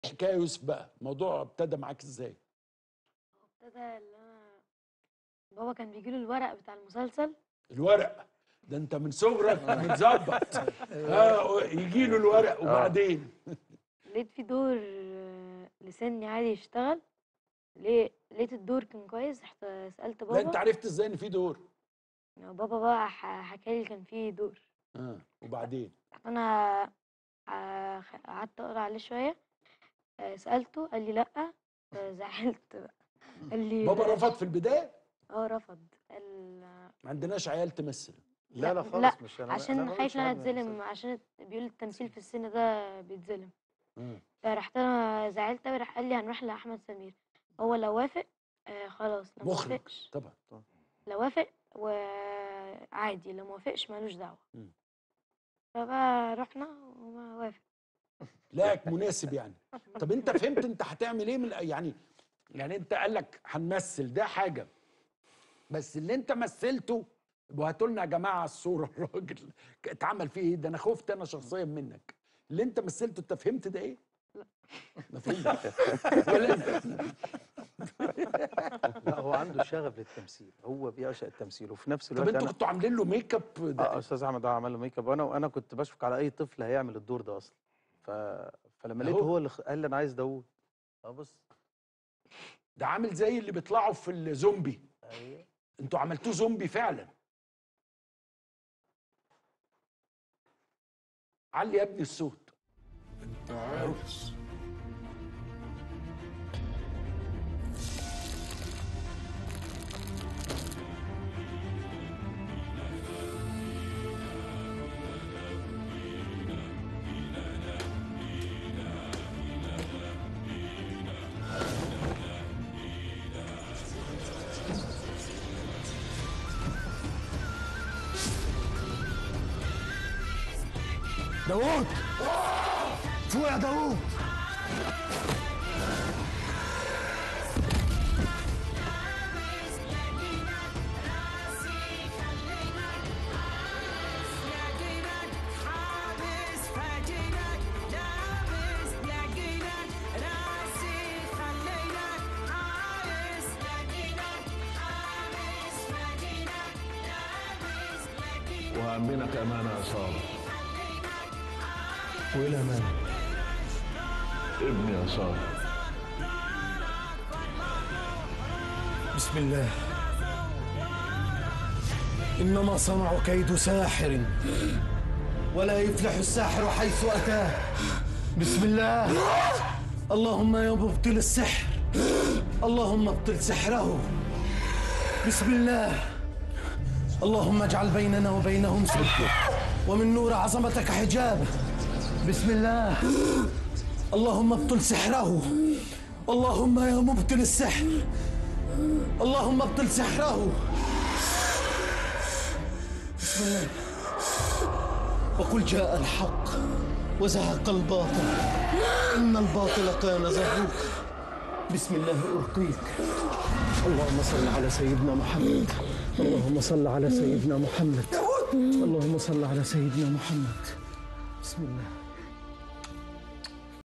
الحكايه يوسف بقى الموضوع ابتدى معاك ازاي ابتدى اللي انا بابا كان بيجيله الورق بتاع المسلسل الورق ده انت من صغرك متظبط اه يجي له الورق وبعدين لقيت في دور آه، لسني عادي يشتغل ليه لقيت الدور كان كويس رحت سألت لا انت بابا عرفت ازاي ان في دور بابا بقى ح- حكالي كان في دور اه وبعدين انا آه، خ- قعدت اقرا عليه شويه آه، سالته قال لي لا آه، زعلت بقى قال لي بابا لا. رفض في البدايه اه رفض قال ما عندناش عيال تمثل لا لا لا، خالص لا، مش انا عشان ماليش خايف ان انا علاقة اتظلم بالمسلسل. عشان بيقول التمثيل في السن ده بيتظلم آه. فرحت انا زعلت قوي راح قال لي هنروح لاحمد سمير هو لو وافق آه خلاص لو ما مخرج وافقش طبعا لو وافق وعادي لو ما وافقش مالوش دعوه مم. فبقى رحنا وما وافق لاك مناسب يعني طب انت فهمت انت هتعمل ايه من يعني يعني انت قال لك هنمثل ده حاجه بس اللي انت مثلته وهاتوا لنا يا جماعه على الصوره الراجل اتعمل فيه ايه ده انا خفت انا شخصيا منك اللي انت مثلته انت فهمت ده ايه؟ لا. ما فهمتش ولا انا لا هو عنده شغف للتمثيل هو بيعشق التمثيل وفي نفس طب الوقت انتوا انا كنتوا عاملين له ميك اب اه ده استاذ احمد اه عمل له ميك اب وانا وانا كنت بشفق على اي طفل هيعمل الدور ده اصلا ف... فلما لقيته أهو. هو اللي خ- قال لي انا عايز داوود اه بص ده عامل زي اللي بيطلعوا في الزومبي ايوه انتوا عملتوه زومبي فعلا علي يا ابني الصوت انت عايز داوود فوق يا داوود وأمنك أمانة يا صابر وإلى من؟ ابني يا صابر بسم الله إنما صنع كيد ساحر ولا يفلح الساحر حيث أتاه بسم الله اللهم يا مبطل السحر اللهم ابطل سحره بسم الله اللهم اجعل بيننا وبينهم سدا ومن نور عظمتك حجاب بسم الله اللهم ابطل سحره اللهم يا مبطل السحر اللهم ابطل سحره بسم الله وقل جاء الحق وزهق الباطل إن الباطل كان زهوقا بسم الله أرقيك اللهم صل على سيدنا محمد اللهم صل على سيدنا محمد اللهم صل على سيدنا محمد بسم الله